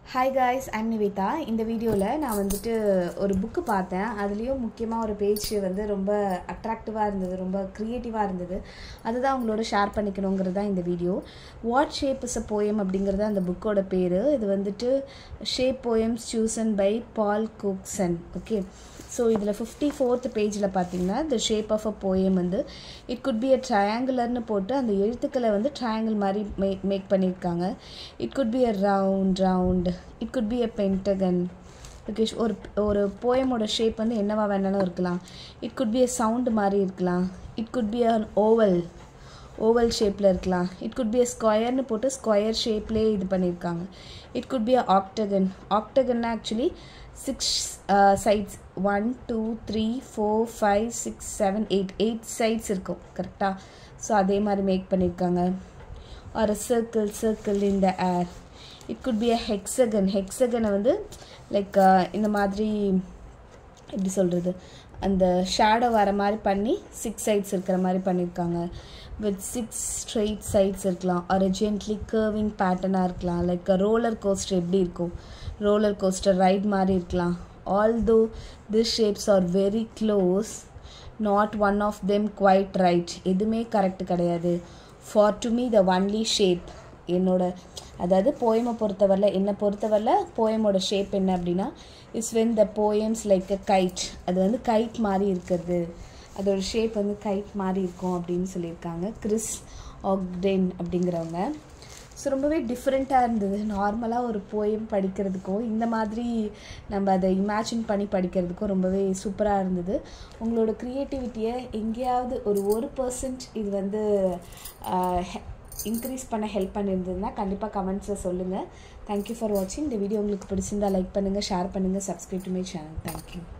hi guys I'm Nivetha இந்த வீடியோவில் நான் வந்துட்டு ஒரு புக்கு பார்த்தேன் அதுலேயும் முக்கியமாக ஒரு பேஜ் வந்து ரொம்ப அட்ராக்டிவாக இருந்தது ரொம்ப க்ரியேட்டிவாக இருந்தது அதுதான் உங்களோட ஷேர் பண்ணிக்கணுங்கிறது தான் இந்த video what shape is a poem அப்படிங்கிறது அந்த புக்கோட பேர் இது வந்துட்டு shape poems Susan by Paul Cookson okay so இதில் ஃபிஃப்டி ஃபோர்த் பேஜில் பார்த்தீங்கன்னா the shape of a poem வந்து இட் குட் பி அ ட்ரையாங்குலர்னு போட்டு அந்த எழுத்துக்களை வந்து ட்ரையாங்கிள் மாதிரி மேக் மேக் பண்ணியிருக்காங்க it could be a round round it could be a pentagon okay ஒரு ஒரு போயமோட ஷேப் வந்து என்னவா வேணாலும் இருக்கலாம் it could be a sound மாதிரி இருக்கலாம் it could be an oval oval ஷேப்பில் இருக்கலாம் இட் குட் பி அ ஸ்கொயர்னு போட்டு ஸ்கொயர் ஷேப்லேயே இது பண்ணியிருக்காங்க it could be a octagon ஆக்டகன்னா actually six sides one two three four five six seven eight eight sides இருக்கும் கரெக்டாக ஸோ அதே மாதிரி மேக் பண்ணியிருக்காங்க ஒரு circle circle in the air it could be a hexagon ஹெக்ஸகனை வந்து லைக் இந்த மாதிரி எப்படி சொல்கிறது அந்த ஷேடோ வர மாதிரி பண்ணி சிக்ஸ் சைட்ஸ் இருக்கிற மாதிரி பண்ணியிருக்காங்க வித் சிக்ஸ் ஸ்ட்ரெயிட் சைட்ஸ் இருக்கலாம் ஒரு ஜென்ட்லி கர்விங் பேட்டர்னாக இருக்கலாம் லைக் ரோலர் கோஸ்டர் எப்படி இருக்கும் ரோலர் கோஸ்டர் ரைட் மாதிரி இருக்கலாம் although this shapes are very close not one of them quite right எதுவுமே கரெக்ட் கிடையாது for to me the only shape என்னோட அதாவது போயமை பொறுத்தவரையில் என்னை பொறுத்தவரையில் போயமோட ஷேப் என்ன அப்படின்னா is when the poems like a kite அது வந்து கைட் மாதிரி இருக்கிறது அதோட ஷேப் வந்து கைட் மாதிரி இருக்கும் அப்படின்னு சொல்லியிருக்காங்க கிறிஸ் ஆக்டென் அப்படிங்கிறவங்க ஸோ ரொம்பவே டிஃப்ரெண்ட்டாக இருந்தது நார்மலாக ஒரு போயம் படிக்கிறதுக்கும் இந்த மாதிரி நம்ம அதை இமேஜின் பண்ணி படிக்கிறதுக்கும் ரொம்பவே சூப்பராக இருந்தது உங்களோட க்ரியேட்டிவிட்டியை எங்கேயாவது ஒரு ஒரு பர்சன்ட் இது வந்து இன்க்ரீஸ் பண்ண ஹெல்ப் பண்ணியிருந்ததுன்னா கண்டிப்பாக கமெண்ட்ஸில் சொல்லுங்கள் தேங்க்யூ ஃபார் வாட்சிங் இந்த வீடியோ உங்களுக்கு பிடிச்சிருந்தா லைக் பண்ணுங்கள் ஷேர் பண்ணுங்கள் subscribe to my channel thank you